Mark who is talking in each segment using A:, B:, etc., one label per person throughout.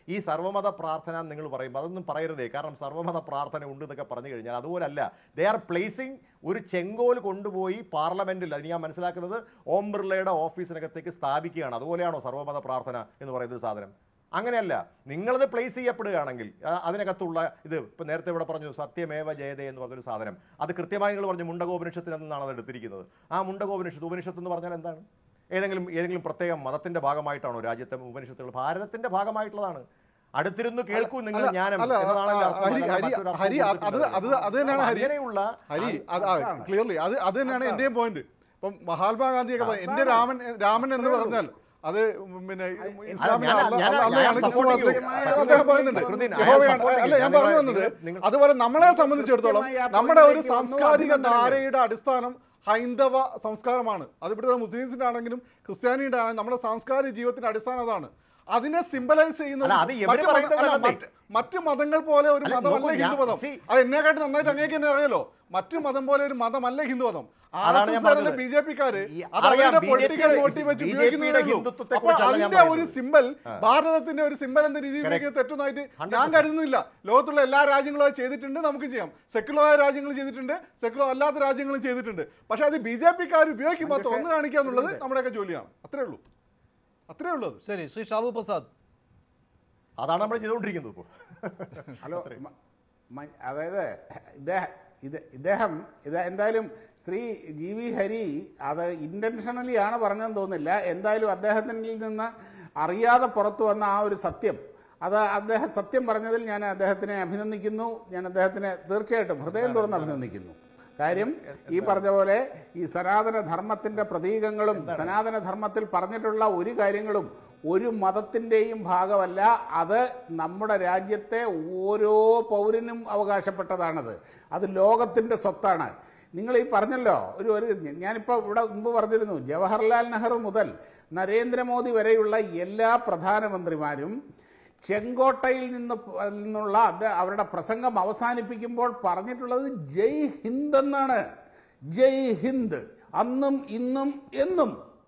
A: ഈ സർവ്വമത പ്രാർത്ഥന എന്ന് നിങ്ങൾ പറയുമ്പോൾ അതൊന്നും പറയരുതേ കാരണം സർവ്വമത പ്രാർത്ഥന ഉണ്ട് എന്നൊക്കെ പറഞ്ഞു കഴിഞ്ഞാൽ അതുപോലല്ല ദേ ആർ പ്ലേസിങ് ഒരു ചെങ്കോൽ കൊണ്ടുപോയി പാർലമെന്റിൽ അതിന് ഞാൻ മനസ്സിലാക്കുന്നത് ഓം ബിർളയുടെ ഓഫീസിനകത്തേക്ക് സ്ഥാപിക്കുകയാണ് അതുപോലെയാണോ സർവ്വമത പ്രാർത്ഥന എന്ന് പറയുന്ന ഒരു സാധനം അങ്ങനെയല്ല നിങ്ങളത് പ്ലേസ് ചെയ്യപ്പെടുകയാണെങ്കിൽ ആ, അതിനകത്തുള്ള ഇത് ഇപ്പം നേരത്തെ ഇവിടെ പറഞ്ഞു സത്യമേവ ജയതേ എന്ന് പറഞ്ഞൊരു സാധനം അത് കൃത്യമായി നിങ്ങൾ പറഞ്ഞു മുണ്ടകോപനിഷത്തിൽ നിന്നാണ് അത് എടുത്തിരിക്കുന്നത് ആ മുണ്ടകോപനിഷത്ത് ഉപനിഷത്ത് എന്ന് പറഞ്ഞാൽ എന്താണ് ഏതെങ്കിലും ഏതെങ്കിലും പ്രത്യേക മതത്തിന്റെ ഭാഗമായിട്ടാണോ രാജ്യത്തെ ഉപനിഷത്തുകൾ ഭാരതത്തിന്റെ ഭാഗമായിട്ടുള്ളതാണ് അടുത്തിരുന്ന് കേൾക്കൂ നിങ്ങൾ
B: അല്ല,
A: ജ്ഞാനം
B: അല്ല,
A: എന്നതാണല്ലോ
B: ആ,
A: അർത്ഥം.
B: ഹരി,
A: അല്ലാതെ
B: ഹരി,
A: മറ്റൊരു അർത്ഥം
B: ഹരി, അത് അത് അത് അത് തന്നെയാണ്
A: അപ്പോൾ
B: ഹരി
A: അങ്ങനെയുള്ള
B: ഹരി അത് ക്ലിയർലി അത് അത് തന്നെയാണ് എന്റെയും പോയിന്റ് ഇപ്പം മഹാത്മാഗാന്ധിയൊക്കെ പറയും, എന്റെ രാമൻ രാമൻ എന്ന് പറഞ്ഞാൽ അത് പിന്നെ ഇസ്ലാമിലെ
A: ഞാൻ-
B: അല്ല-
A: ഞാൻ-
B: അല്ല-
A: ഞാൻ
B: അല്ല
A: support
B: ക്രിസ്തുമതത്തിലേക്ക്
A: ചെയ്യും.
B: അദ്ദേഹം പറയുന്നുണ്ട്
A: ഫക്രുദ്ദീൻ, I am
B: യഹോവയാണ്
A: supporting
B: അല്ല ഞാൻ
A: you.
B: പറഞ്ഞു
A: നിങ്ങൾ-
B: വന്നത്
A: നിങ്ങൾ-
B: അതുപോലെ നമ്മളെ സംബന്ധിച്ചിടത്തോളം
C: കൃത്യമായി ആ
B: നമ്മുടെ ഒരു
C: പോയിന്റിലേക്ക് വന്നു,
B: സാംസ്കാരിക
C: അഭിനന്ദനങ്ങൾ.
B: ധാരയുടെ അടിസ്ഥാനം ഹൈന്ദവ സംസ്കാരമാണ് അത് ഇവിടുത്തെ മുസ്ലിംസിന്റെ ആണെങ്കിലും ക്രിസ്ത്യാനിയുടെ ആണെങ്കിലും നമ്മുടെ സാംസ്കാരിക ജീവിതത്തിന്റെ അടിസ്ഥാനം അതാണ് അതിനെ സിംബലൈസ് ചെയ്യുന്ന
A: അല്ല, അത് ഇവര്
B: മറ്റ് മത-
A: പറയുന്നത്
B: അല്ല,
A: അല്ലേ?
B: മറ്റ് മറ്റ് മതങ്ങൾ പോലെ ഒരു
A: അല്ല,
B: മതമല്ല
A: നോക്കൂ, ഞാൻ-
B: ഹിന്ദു മതം
A: see-
B: അത് എന്നെക്കാട്ട് നന്നായിട്ട് അങ്ങേക്ക് തന്നെ അറിയാലോ മറ്റു മതം പോലെ ഒരു മതമല്ല ഹിന്ദു മതം
A: അതാണ് ഞാൻ പറഞ്ഞത്.
B: ബി ജെ പിക്കാര്
A: ഈ
B: അത്
A: അറിയാം,
B: അവരുടെ
A: BJP
B: പൊളിറ്റിക്കൽ
A: യുടെ-
B: മോട്ടീവ് വെച്ച്
A: BJP യുടെ
B: ഉപയോഗിക്കുന്നതേ ഉള്ളൂ.
A: ഹിന്ദുത്വത്തെ
B: അപ്പോൾ
A: കുറിച്ചല്ല ഞാൻ
B: അതിന്റെ ഒരു
A: പറയുന്നത്.
B: സിമ്പൽ ഭാരതത്തിന്റെ ഒരു സിമ്പൽ എന്ന രീതിയിൽ ഉപയോഗിക്കുന്നത് തെറ്റൊന്നായിട്ട് ഞാൻ കരുതുന്നില്ല ലോകത്തുള്ള എല്ലാ രാജ്യങ്ങളും അത് ചെയ്തിട്ടുണ്ട് നമുക്ക് ചെയ്യാം സെക്യുലറായ രാജ്യങ്ങൾ ചെയ്തിട്ടുണ്ട് സെക്യുലർ അല്ലാത്ത രാജ്യങ്ങളും ചെയ്തിട്ടുണ്ട് പക്ഷെ അത് ബി ജെ പിക്കാർ ഉപയോഗിക്കുമ്പോൾ തുറന്നു കാണിക്കുക എന്നുള്ളത് നമ്മുടെയൊക്കെ ജോലിയാണ് അത്രേ ഉള്ളൂ അത്രേ ഉള്ളൂ അത്
D: ശരി ശ്രീ ഷാബു പ്രസാദ്
A: അതാണ് നമ്മൾ ചെയ്തുകൊണ്ടിരിക്കുന്നത് ഇപ്പോൾ
C: ഹലോ മ- മ- അതായത് ഇദ്ദേഹം ഇത് ഇദ്ദേഹം ഇത് എന്തായാലും ശ്രീ ജി വി ഹരി അത് ഇന്റൻഷനലി ആണ് പറഞ്ഞതെന്ന് തോന്നുന്നില്ല എന്തായാലും അദ്ദേഹത്തിൽ നിന്ന് അറിയാതെ പുറത്തു വന്ന ആ ഒരു സത്യം അത് അദ്ദേഹം സത്യം പറഞ്ഞതിൽ ഞാൻ അദ്ദേഹത്തിനെ അഭിനന്ദിക്കുന്നു ഞാൻ അദ്ദേഹത്തിനെ തീർച്ചയായിട്ടും ഹൃദയം തുറന്ന് അഭിനന്ദിക്കുന്നു കാര്യം ഈ പറഞ്ഞ പോലെ ഈ സനാതന ധർമ്മത്തിന്റെ പ്രതീകങ്ങളും സനാതന ധർമ്മത്തിൽ പറഞ്ഞിട്ടുള്ള ഒരു കാര്യങ്ങളും ഒരു മതത്തിന്റെയും ഭാഗമല്ല അത് നമ്മുടെ രാജ്യത്തെ ഓരോ പൗരനും അവകാശപ്പെട്ടതാണത് അത് ലോകത്തിന്റെ സ്വത്താണ് നിങ്ങൾ ഈ പറഞ്ഞല്ലോ ഒരു ഒരു ഞാനിപ്പോൾ ഇവിടെ മുമ്പ് പറഞ്ഞിരുന്നു ജവഹർലാൽ നെഹ്റു മുതൽ നരേന്ദ്രമോദി വരെയുള്ള എല്ലാ പ്രധാനമന്ത്രിമാരും ചെങ്കോട്ടയിൽ നിന്ന് പ- നിന്നുള്ള അത് അവരുടെ പ്രസംഗം അവസാനിപ്പിക്കുമ്പോൾ പറഞ്ഞിട്ടുള്ളത് ജയ് ഹിന്ദ് എന്നാണ് ജയ് ഹിന്ദ് അന്നും ഇന്നും എന്നും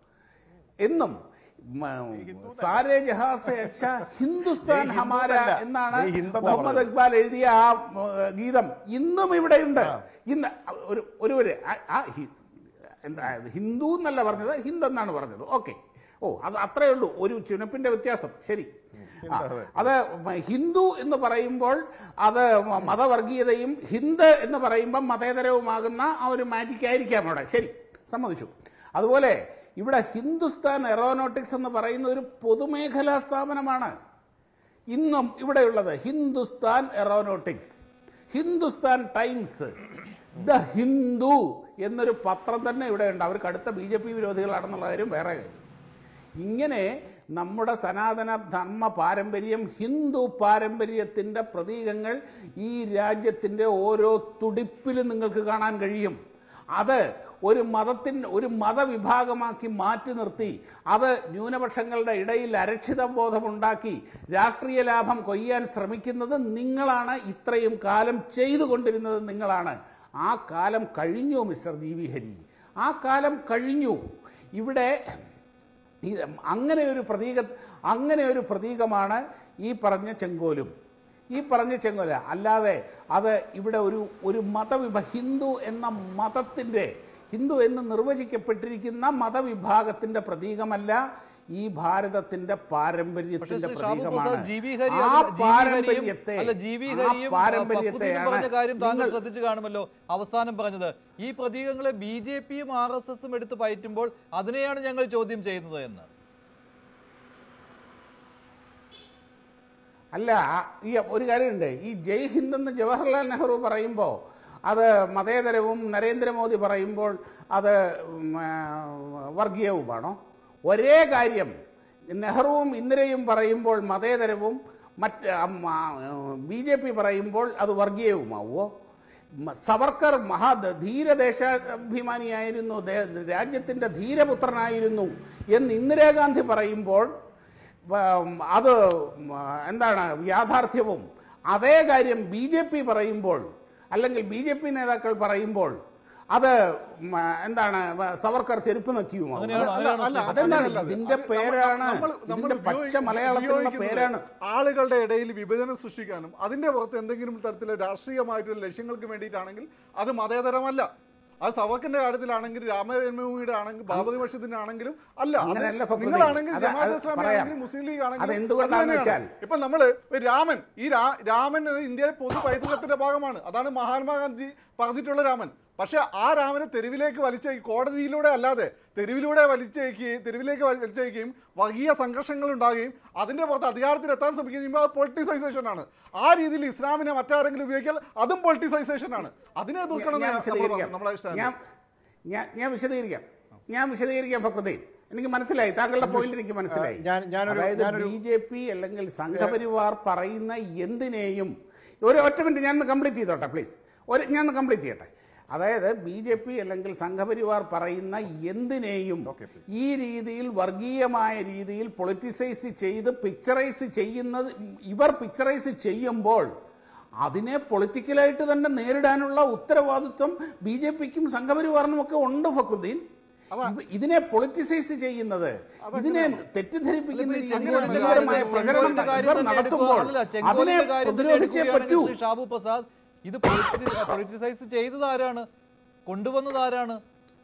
C: എന്നും മ- സാരേ ജഹാസെ അച്ഛ ഹിന്ദുസ്ഥാൻ
A: ജയ്
C: ഹമാര
A: ഹിന്ദുവല്ല.
C: എന്നാണ്
A: ജയ് ഹിന്ദ് എന്നാ
C: മുഹമ്മദ്
A: പറഞ്ഞത്.
C: ഇക്ബാൽ എഴുതിയ ആ ഏ, ഗീതം ഇന്നും ഇവിടെയുണ്ട് ഇന്ന് ഒരു ഒരുവര് ആ- ആ ഹി- എന്താ ഇത് ഹിന്ദു എന്നല്ല പറഞ്ഞത് ഹിന്ദ് എന്നാണ് പറഞ്ഞത് ഓക്കെ ഓ അത് അത്രേ ഉള്ളൂ ഒരു ചുനപ്പിന്റെ വ്യത്യാസം ശരി ആ, അത് ഹിന്ദു എന്ന് പറയുമ്പോൾ അത് മ- മതവർഗീയതയും ഹിന്ദ് എന്ന് പറയുമ്പോൾ മതേതരവുമാകുന്ന ആ ഒരു മാജിക് ആയിരിക്കാം അവിടെ ശരി സമ്മതിച്ചു അതുപോലെ ഇവിടെ ഹിന്ദുസ്ഥാൻ എറോനോട്ടിക്സ് എന്ന് പറയുന്ന ഒരു പൊതുമേഖലാ സ്ഥാപനമാണ് ഇന്നും ഇവിടെയുള്ളത് Hindustan Aeronautics Hindustan Times the Hindu എന്നൊരു പത്രം തന്നെ ഇവിടെ ഉണ്ട് അവർക്ക് അടുത്ത ബി ജെ പി വിരോധികളാണെന്നുള്ള കാര്യം വേറെ കാര്യം ഇങ്ങനെ നമ്മുടെ സനാതന ധർമ്മ പാരമ്പര്യം ഹിന്ദു പാരമ്പര്യത്തിൻ്റെ പ്രതീകങ്ങൾ ഈ രാജ്യത്തിൻ്റെ ഓരോ തുടിപ്പിലും നിങ്ങൾക്ക് കാണാൻ കഴിയും അത് ഒരു മതത്തിൻ്റെ ഒരു മതവിഭാഗമാക്കി മാറ്റി നിർത്തി അത് ന്യൂനപക്ഷങ്ങളുടെ ഇടയിൽ അരക്ഷിത ബോധമുണ്ടാക്കി രാഷ്ട്രീയ ലാഭം കൊയ്യാൻ ശ്രമിക്കുന്നത് നിങ്ങളാണ് ഇത്രയും കാലം ചെയ്തുകൊണ്ടിരുന്നത് നിങ്ങളാണ് ആ കാലം കഴിഞ്ഞു മിസ്റ്റർ ജി വി ഹരി ആ കാലം കഴിഞ്ഞു ഇവിടെ ഈ അങ്ങനെ ഒരു പ്രതീക അങ്ങനെ ഒരു പ്രതീകമാണ് ഈ പറഞ്ഞ ചെങ്കോലും ഈ പറഞ്ഞ ചെങ്കോല അല്ലാതെ അത് ഇവിടെ ഒരു ഒരു മതവിഭ ഹിന്ദു എന്ന മതത്തിൻ്റെ ഹിന്ദു എന്ന് നിർവചിക്കപ്പെട്ടിരിക്കുന്ന മതവിഭാഗത്തിന്റെ പ്രതീകമല്ല ഈ ഭാരതത്തിന്റെ
D: പക്ഷേ
C: പാരമ്പര്യത്തിന്റെ
D: ശ്രീ ഷാബു
C: പ്രതീകമാണ്
D: പ്രസാദ് ജി വി ഹരി
C: ആ
D: അതിൽ ജി വി ഹരിയും
C: പാരമ്പര്യത്തെ
D: അല്ല ജി വി
C: ആ
D: ഹരിയും ഫക്രുദ്ദീനും പറഞ്ഞ കാര്യം താങ്കൾ
C: നിങ്ങൾ-
D: ശ്രദ്ധിച്ചു കാണുമല്ലോ അവസാനം പറഞ്ഞത് ഈ പ്രതീകങ്ങളെ ബി ജെ പിയും ആർ എസ് എസും എടുത്ത് പയറ്റുമ്പോൾ അതിനെയാണ് ഞങ്ങൾ ചോദ്യം ചെയ്യുന്നത് എന്ന്
C: അല്ല ഈ ഒരു കാര്യമുണ്ട് ഈ ജയ് ഹിന്ദ് എന്ന് ജവഹർലാൽ നെഹ്റു പറയുമ്പോൾ അത് മതേതരവും നരേന്ദ്രമോദി പറയുമ്പോൾ അത് ഉം, ആ, വർഗീയവുമാണോ ഒരേ കാര്യം നെഹ്റുവും ഇന്ദിരയും പറയുമ്പോൾ മതേതരവും മറ്റ് ബി ജെ പി പറയുമ്പോൾ അത് വർഗീയവുമാവോ മ- സവർക്കർ മഹാ ധീരദേശാഭിമാനിയായിരുന്നു ദേ- രാജ്യത്തിന്റെ ധീരപുത്രനായിരുന്നു എന്ന് ഇന്ദിരാഗാന്ധി പറയുമ്പോൾ ഉം, അത് ഉം, എന്താണ് യാഥാർത്ഥ്യവും അതേ കാര്യം ബി ജെ പി പറയുമ്പോൾ അല്ലെങ്കിൽ ബി ജെ പി നേതാക്കൾ പറയുമ്പോൾ അത് മ, എന്താണ് വ- സവർക്കർ ചെരുപ്പ് നക്കിയുമോ
D: അങ്ങനെയാണോ?
B: അല്ല, അല്ല,
D: അങ്ങനെയാണോ
C: അതെന്താണ്?
B: അങ്ങനെയല്ല അത്.
C: ഇതിന്റെ
B: അത് നമ്മ-
C: പേരാണ്.
B: നമ്മൾ- നമ്മൾ
C: ഇതിന്റെ പച്ച
B: ഉപയോഗി-
C: മലയാളത്തിലുള്ള
B: ഉപയോഗിക്കുന്നത്
C: പേരാണ്.
B: ആളുകളുടെ ഇടയിൽ വിഭജനം സൃഷ്ടിക്കാനും അതിന്റെ പുറത്ത് എന്തെങ്കിലും തരത്തിലെ രാഷ്ട്രീയമായിട്ടുള്ള ലക്ഷ്യങ്ങൾക്ക് വേണ്ടിയിട്ടാണെങ്കിൽ അത് മതേതരമല്ല അത് സവക്കിന്റെ കാര്യത്തിലാണെങ്കിൽ രാമജന്മഭൂമിയുടെ ആണെങ്കിൽ ബാബറി മസ്ജിദിന്റെ ആണെങ്കിലും അല്ല അത്
C: അങ്ങനെയല്ല ഫക്രുദ്ദീൻ.
B: നിങ്ങളാണെങ്കിൽ
C: അത്
B: ജമാഅത്ത്
C: അത്
B: ഇസ്ലാമി
C: പറയാം.
B: ആണെങ്കിലും മുസ്ലിം ലീഗ് ആണെങ്കിലും
C: അത് എന്തുകൊണ്ടാണെന്ന്
B: അത് തന്നെയാണ്.
C: വെച്ചാൽ-
B: ഇപ്പൊ നമ്മള് ഒരു രാമൻ ഈ രാ- രാമൻ എന്നത് ഇന്ത്യയിലെ പൊതു പൈതൃകത്തിന്റെ ഭാഗമാണ് അതാണ് മഹാത്മാഗാന്ധി പറഞ്ഞിട്ടുള്ള രാമൻ പക്ഷെ ആ രാമനെ തെരുവിലേക്ക് വലിച്ചയക്കി കോടതിയിലൂടെ അല്ലാതെ തെരുവിലൂടെ വലിച്ചയക്കുകയും തെരുവിലേക്ക് വലിച്ചയക്കുകയും വലിയ സംഘർഷങ്ങൾ ഉണ്ടാകുകയും അതിന്റെ പുറത്ത് അധികാരത്തിൽ എത്താൻ ശ്രമിക്കുകയും ചെയ്യുമ്പോൾ അത് പൊളിറ്റിസൈസേഷൻ ആണ് ആ രീതിയിൽ ഇസ്ലാമിനെ മറ്റാരെങ്കിലും ഉപയോഗിച്ചാൽ അതും പൊളിറ്റിസൈസേഷൻ ആണ് അതിനെ എതിർക്കണം
C: ഞാൻ
B: നമ്മൾ
C: വിശദീകരിക്കാം
B: നമ്മളെ ഇഷ്ടം
C: ഞാൻ ഞാൻ ഞാൻ വിശദീകരിക്കാം ഞാൻ വിശദീകരിക്കാം ഫക്രുദ്ദീൻ എനിക്ക് മനസ്സിലായി താങ്കളുടെ പോയിന്റ് എനിക്ക് മനസ്സിലായി
A: ഞാൻ- ഞാനൊരു-
C: അതായത്
A: ഞാനൊരു-
C: ബി ജെ പി അല്ലെങ്കിൽ സംഘപരിവാർ പറയുന്ന എന്തിനേയും ഒരു ഒറ്റ മിനിറ്റ് ഞാൻ കംപ്ലീറ്റ് ചെയ്തോട്ടെ പ്ലീസ് ഒരു ഞാൻ കംപ്ലീറ്റ് ചെയ്യട്ടെ അതായത് ബി ജെ പി അല്ലെങ്കിൽ സംഘപരിവാർ പറയുന്ന എന്തിനേയും ഈ രീതിയിൽ വർഗീയമായ രീതിയിൽ പൊളിറ്റിസൈസ് ചെയ്ത് പിക്ചറൈസ് ചെയ്യുന്നത് ഇവർ പിക്ചറൈസ് ചെയ്യുമ്പോൾ അതിനെ പൊളിറ്റിക്കലായിട്ട് തന്നെ നേരിടാനുള്ള ഉത്തരവാദിത്വം ബി ജെ പിക്കും സംഘപരിവാറിനും ഒക്കെ ഉണ്ട് ഫക്രുദ്ദീൻ ഇവ- ഇതിനെ പൊളിറ്റിസൈസ് ചെയ്യുന്നത് ഇതിനെ തെറ്റിദ്ധരിപ്പിക്കുന്ന
D: അല്ല,
C: രീതിയിൽ
D: ചെങ്കോലിന്റെ
C: ഗുരുതരമായ
D: കാര്യം-
C: പ്രകടനം
D: ചെങ്കോലിന്റെ കാര്യം
C: ഇവർ
D: തന്നെ
C: നടത്തുമ്പോൾ
D: എടുക്കുക. അല്ലല്ല,
C: അതിനെ
D: ചെങ്കോലിന്റെ കാര്യം തന്നെ
C: പ്രതിരോധിച്ചേ
D: എടുക്കുകയാണെങ്കിൽ
C: പറ്റൂ
D: ശ്രീ ഷാബു പ്രസാദ് ഇത് പൊളിറ്റിസൈസ് ചെയ്തത് ആരാണ് കൊണ്ടുവന്നത് ആരാണ്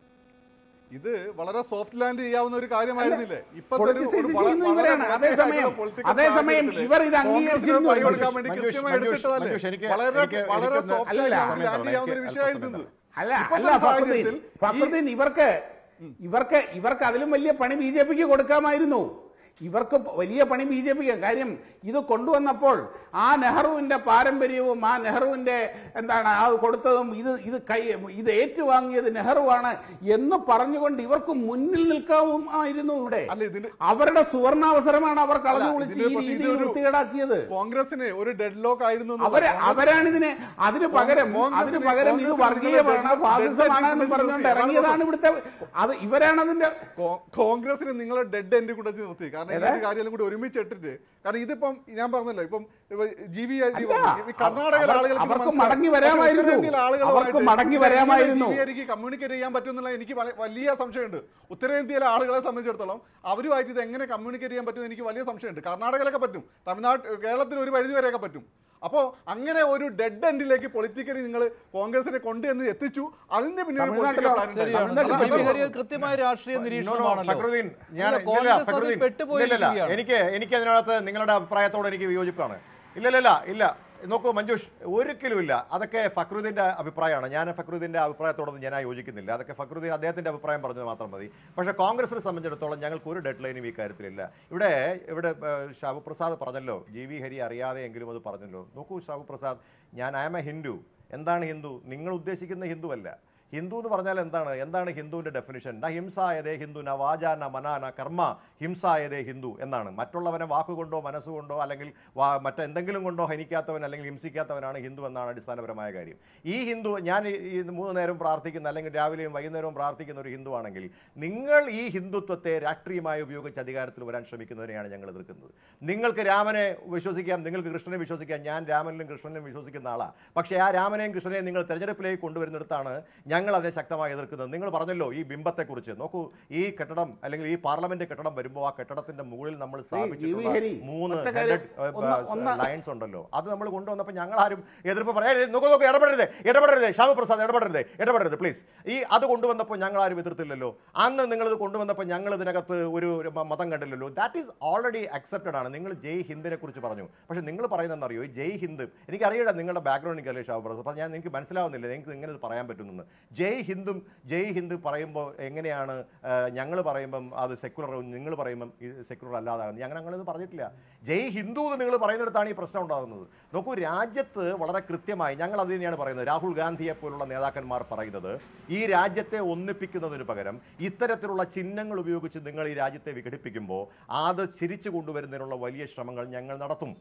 B: ഇത് വളരെ സോഫ്റ്റ് ലാൻഡ് ചെയ്യാവുന്ന ഒരു കാര്യമായിരുന്നില്ലേ ഇപ്പത്തെ ഒരു-
C: പൊളിറ്റിസൈസ്
B: ഒരു വള-
C: ചെയ്യുന്ന
B: വളരെ
C: ഇവരാണ്. അതേസമയം-
B: political political
C: അതേസമയം
B: സാഹചര്യത്തില്
C: ഇവർ ഇത്
B: കോൺഗ്രസിന്
C: അംഗീകരിച്ചിരുന്നു
B: പണിയെടുക്കാൻ വേണ്ടി
A: മഞ്ജുഷ്,
B: കൃത്യമായി
A: മഞ്ജുഷ്,
B: എടുത്തിട്ടതല്ലേ
A: മഞ്ജുഷ്, എനിക്ക്
B: വളരെ
A: എനിക്ക്
B: വളരെ
A: എനിക്കൊന്ന്
B: സോഫ്റ്റ്
C: അല്ലല്ല.
B: ലാൻഡ് ചെയ്യാവുന്ന ഒരു
A: എനിക്ക്
B: വിഷയമായിരുന്നു
A: അല്പസമയം
C: അല്ല
B: ഇപ്പോഴത്തെ
C: അല്ല ഫക്രുദ്ദീൻ
B: സാഹചര്യത്തിൽ ഈ-
C: ഫക്രുദ്ദീൻ ഇവർക്ക് ഇവർക്ക് ഇവർക്ക് അതിലും വലിയ പണി ബി ജെ പിക്ക് കൊടുക്കാമായിരുന്നു ഇവർക്ക് വലിയ പണി ബി ജെ പിക്ക് കാര്യം ഇത് കൊണ്ടുവന്നപ്പോൾ ആ നെഹ്റുവിന്റെ പാരമ്പര്യവും ആ നെഹ്റുവിന്റെ എന്താണ് ആ കൊടുത്തതും ഇത് ഇത് കൈ ഇത് ഏറ്റുവാങ്ങിയത് നെഹ്റുവാണ് എന്ന് പറഞ്ഞുകൊണ്ട് ഇവർക്ക് മുന്നിൽ നിൽക്കാവുമായിരുന്നു ഇവിടെ
B: അല്ല, ഇതിന്
C: അവരുടെ സുവർണാവസരമാണ് അവർ കളഞ്ഞു
B: അല്ല,
C: കുളിച്ച്
B: ഇതിന്
C: ഈ
B: പക്ഷേ
C: രീതിയിൽ
B: ഇതൊരു-
C: വൃത്തികേടാക്കിയത്
B: കോൺഗ്രസിന് ഒരു ഡെഡ് ലോക്ക് ആയിരുന്നു എന്നുള്ളത്.
C: അവര്
B: കോൺഗ്രസ്
C: അവരാണ് ഇതിനെ അതിന് പകരം
B: കോൺഗ്രസിന്
C: അതിന് പകരം ഇത്
B: കോൺഗ്രസിന്
C: വർഗീയമാണ്
B: നിങ്ങൾ
C: ഫാസിസമാണ്
B: ഡെഡ്
C: എന്ന്
B: എൻഡ്
C: പറഞ്ഞുകൊണ്ട്
B: നിർത്തി.
C: ഇറങ്ങിയതാണ് ഇവിടുത്തെ അത് ഇവരാണ് അതിന്റെ
B: കോ- കോൺഗ്രസിന് നിങ്ങളെ ഡെഡ് എൻഡ് കൂടെ നിർത്തി കാരണം ഈ ഒരു കാര്യം കൂടി ഒരുമിച്ച് ഇട്ടിട്ട് കാരണം ഇതിപ്പം ഞാൻ പറഞ്ഞല്ലോ ഇപ്പം ഇപ്പൊ ജി വി ഐ ഡി
C: അല്ല,
B: ഈ കർണാടക
C: അവർ-
B: ആളുകൾക്ക് ഇത്
C: അവർക്ക്
B: മനസ്സിലാവും.
C: മടങ്ങി
B: പക്ഷേ
C: വരാമായിരുന്നു.
B: ഉത്തരേന്ത്യയിലെ ആളുകളുമായിട്ട്
C: അവർക്ക് മടങ്ങി
B: ഇത് എങ്ങനെ
C: വരാമായിരുന്നു.
B: ജി വി ഐ ഡിക്ക് കമ്മ്യൂണിക്കേറ്റ് ചെയ്യാൻ പറ്റും എന്നുള്ള എനിക്ക് വള- വലിയ സംശയമുണ്ട് ഉത്തരേന്ത്യയിലെ ആളുകളെ സംബന്ധിച്ചിടത്തോളം അവരുമായിട്ട് ഇത് എങ്ങനെ കമ്മ്യൂണിക്കേറ്റ് ചെയ്യാൻ പറ്റും എനിക്ക് വലിയ സംശയമുണ്ട് കർണാടകയിലൊക്കെ പറ്റും തമിഴ്നാട് കേരളത്തിൽ ഒരു പരിധി വരെയൊക്കെ പറ്റും അപ്പോൾ അങ്ങനെ ഒരു ഡെഡ് എൻഡിലേക്ക് പൊളിറ്റിക്കലി നിങ്ങൾ കോൺഗ്രസിനെ കൊണ്ടുവന്ന് എത്തിച്ചു അതിന്റെ പിന്നെ ഒരു
C: തമിഴ്നാട്ടിലോ?
B: political plan
D: ശരിയാണ്
B: ഉണ്ടായിരുന്നു.
C: തമിഴ്നാട്ടിൽ
D: ജി പി
B: അതാണ്
D: ഹരി കൃത്യമായ രാഷ്ട്രീയ
A: No, no,
D: നിരീക്ഷണമാണല്ലോ
A: ഫക്രുദ്ദീൻ, ഞാൻ
D: ഇല്ല,
A: ഇല്ലില്ല,
D: കോൺഗ്രസ് അതിൽ
A: ഫക്രുദ്ദീൻ, ഇല്ലില്ല,
D: പെട്ടുപോയിരിക്കുകയാണ്
A: എനിക്ക് എനിക്ക് അതിനകത്ത് നിങ്ങളുടെ അഭിപ്രായത്തോട് എനിക്ക് വിയോജിപ്പാണ് ഇല്ലല്ല ഇല്ല നോക്കൂ മഞ്ജുഷ് ഒരിക്കലും ഇല്ല അതൊക്കെ ഫക്രുദ്ദീൻ്റെ അഭിപ്രായമാണ് ഞാൻ ഫക്രുദ്ദീൻ്റെ അഭിപ്രായത്തോടൊന്നും ഞാൻ യോജിക്കുന്നില്ല അതൊക്കെ ഫക്രുദ്ദീൻ അദ്ദേഹത്തിൻ്റെ അഭിപ്രായം പറഞ്ഞത് മാത്രം മതി പക്ഷേ കോൺഗ്രസിനെ സംബന്ധിച്ചിടത്തോളം ഞങ്ങൾക്ക് ഒരു ഡെഡ് ലൈനും ഈ കാര്യത്തിലില്ല ഇവിടെ ഇവിടെ ഏഹ്, ഷാബു പ്രസാദ് പറഞ്ഞല്ലോ ജി വി ഹരി അറിയാതെ എങ്കിലും അത് പറഞ്ഞല്ലോ നോക്കൂ ഷാബു പ്രസാദ് ഞാൻ ഐ എം എ ഹിന്ദു എന്താണ് ഹിന്ദു നിങ്ങൾ ഉദ്ദേശിക്കുന്ന ഹിന്ദു അല്ല ഹിന്ദു എന്ന് പറഞ്ഞാൽ എന്താണ് എന്താണ് ഹിന്ദുവിൻ്റെ ഡെഫിനിഷൻ ന ഹിംസായതേ ഹിന്ദു ന വാച ന മന ന കർമ്മ ഹിംസായതേ ഹിന്ദു എന്നാണ് മറ്റുള്ളവനെ വാക്കുകൊണ്ടോ മനസ്സുകൊണ്ടോ അല്ലെങ്കിൽ വാ- മറ്റെന്തെങ്കിലും കൊണ്ടോ ഹനിക്കാത്തവൻ അല്ലെങ്കിൽ ഹിംസിക്കാത്തവനാണ് ഹിന്ദു എന്നാണ് അടിസ്ഥാനപരമായ കാര്യം ഈ ഹിന്ദു ഞാൻ ഈ- ഈ മൂന്ന് നേരം പ്രാർത്ഥിക്കുന്ന അല്ലെങ്കിൽ രാവിലെയും വൈകുന്നേരവും പ്രാർത്ഥിക്കുന്ന ഒരു ഹിന്ദു ആണെങ്കിൽ നിങ്ങൾ ഈ ഹിന്ദുത്വത്തെ രാഷ്ട്രീയമായി ഉപയോഗിച്ച് അധികാരത്തിൽ വരാൻ ശ്രമിക്കുന്നതിനെയാണ് ഞങ്ങൾ എതിർക്കുന്നത് നിങ്ങൾക്ക് രാമനെ വിശ്വസിക്കാം നിങ്ങൾക്ക് കൃഷ്ണനെ വിശ്വസിക്കാം ഞാൻ രാമനിലും കൃഷ്ണനിലും വിശ്വസിക്കുന്ന ആളാണ് പക്ഷേ ആ രാമനെയും കൃഷ്ണനെയും നിങ്ങൾ തെരഞ്ഞെടുപ്പിലേക്ക് കൊണ്ടുവരുന്നിടത്താണ് ഞങ്ങൾ അതിനെ ശക്തമായി എതിർക്കുന്നത് നിങ്ങൾ പറഞ്ഞല്ലോ ഈ ബിംബത്തെക്കുറിച്ച് നോക്കൂ ഈ കെട്ടിടം അല്ലെങ്കിൽ ഈ പാർലമെന്റ് കെട്ടിടം വരുമ്പോൾ ആ കെട്ടിടത്തിന്റെ മുകളിൽ നമ്മൾ
C: ജി വി
A: സ്ഥാപിച്ചിട്ടുള്ള
C: ഹരി,
A: മൂന്ന്
C: ഒറ്റ കാര്യം, ഒന്ന് ഒന്ന്
A: ലൈൻസ് ഉണ്ടല്ലോ അത് നമ്മൾ കൊണ്ടുവന്നപ്പോൾ ഞങ്ങൾ ആരും എതിർപ്പ് പറയാം "ഏയ് നോക്കൂ നോക്കൂ ഇടപെടരുത് ഇടപെടരുത് ശ്യാമപ്രസാദ് ഇടപെടരുത് ഇടപെടരുത് പ്ലീസ് ഈ അത് കൊണ്ടുവന്നപ്പോൾ ഞങ്ങൾ ആരും എതിർത്തില്ലല്ലോ അന്ന് നിങ്ങൾ ഇത് കൊണ്ടുവന്നപ്പോൾ ഞങ്ങൾ ഇതിനകത്ത് ഒരു ഒരു മ- മതം കണ്ടില്ലല്ലോ ദാറ്റ് ഈസ് ഓൾറെഡി അക്സെപ്റ്റഡ് ആണ് നിങ്ങൾ ജയ് ഹിന്ദിനെ കുറിച്ച് പറഞ്ഞു പക്ഷേ നിങ്ങൾ പറയുന്നതെന്ന് അറിയോ ഈ ജയ് ഹിന്ദ് എനിക്കറിയില്ല നിങ്ങളുടെ ബാക്ക്ഗ്രൗണ്ട് എനിക്കല്ലേ ഷാബ് അപ്പോൾ ഞാൻ എനിക്ക് മനസ്സിലാവുന്നില്ല നിങ്ങൾക്ക് ഇങ്ങനെ ഇത് പറയാൻ പറ്റുമെന്ന് ജയ് ഹിന്ദും ജയ് ഹിന്ദ് പറയുമ്പോൾ എങ്ങനെയാണ് ഞങ്ങൾ പറയുമ്പം അത് സെക്യുലറും നിങ്ങൾ പറയുമ്പം സെക്യുലർ അല്ലാതാകുന്നത് ഞങ്ങൾ അങ്ങനെ ഒന്നും പറഞ്ഞിട്ടില്ല ജയ് ഹിന്ദു എന്ന് നിങ്ങൾ പറയുന്നിടത്താണ് ഈ പ്രശ്നം ഉണ്ടാകുന്നത് നോക്കൂ രാജ്യത്ത് വളരെ കൃത്യമായി ഞങ്ങൾ അത് തന്നെയാണ് പറയുന്നത് രാഹുൽ ഗാന്ധിയെ പോലുള്ള നേതാക്കന്മാർ പറയുന്നത് ഈ രാജ്യത്തെ ഒന്നിപ്പിക്കുന്നതിന് പകരം ഇത്തരത്തിലുള്ള ചിഹ്നങ്ങൾ ഉപയോഗിച്ച് നിങ്ങൾ ഈ രാജ്യത്തെ വിഘടിപ്പിക്കുമ്പോൾ അത് ചിരിച്ചു കൊണ്ടുവരുന്നതിനുള്ള വലിയ ശ്രമങ്ങൾ ഞങ്ങൾ നടത്തും